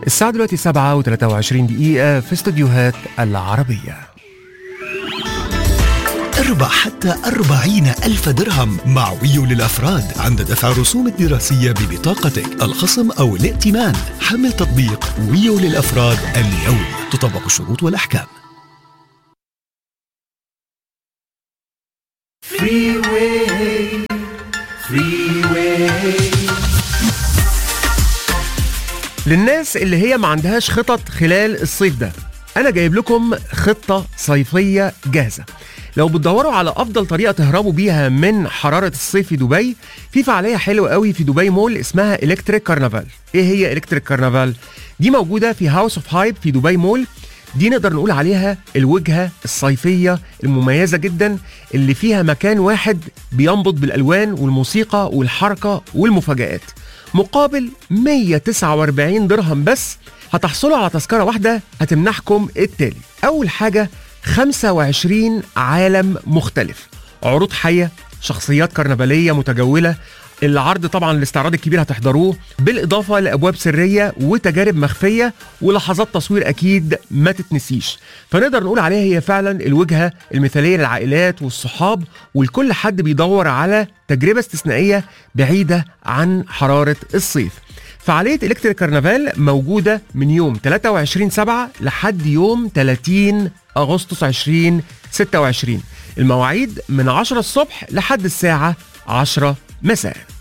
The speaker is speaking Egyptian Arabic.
الساعة دلوقتي 7 و23 دقيقة في استوديوهات العربية اربح حتى أربعين ألف درهم مع ويو للأفراد عند دفع رسوم الدراسية ببطاقتك الخصم أو الائتمان حمل تطبيق ويو للأفراد اليوم تطبق الشروط والأحكام للناس اللي هي ما عندهاش خطط خلال الصيف ده انا جايب لكم خطة صيفية جاهزة لو بتدوروا على افضل طريقة تهربوا بيها من حرارة الصيف في دبي في فعالية حلوة قوي في دبي مول اسمها الكتريك كارنفال ايه هي الكتريك كارنفال دي موجودة في هاوس اوف هايب في دبي مول دي نقدر نقول عليها الوجهة الصيفية المميزة جدا اللي فيها مكان واحد بينبض بالألوان والموسيقى والحركة والمفاجآت مقابل 149 درهم بس هتحصلوا على تذكرة واحدة هتمنحكم التالي أول حاجة 25 عالم مختلف عروض حية شخصيات كرنفالية متجولة العرض طبعا الاستعراض الكبير هتحضروه بالإضافة لأبواب سرية وتجارب مخفية ولحظات تصوير أكيد ما تتنسيش فنقدر نقول عليها هي فعلا الوجهة المثالية للعائلات والصحاب ولكل حد بيدور على تجربة استثنائية بعيدة عن حرارة الصيف فعالية إلكتريك كرنفال موجودة من يوم 23 7 لحد يوم 30 أغسطس 2026 المواعيد من 10 الصبح لحد الساعة 10 مساء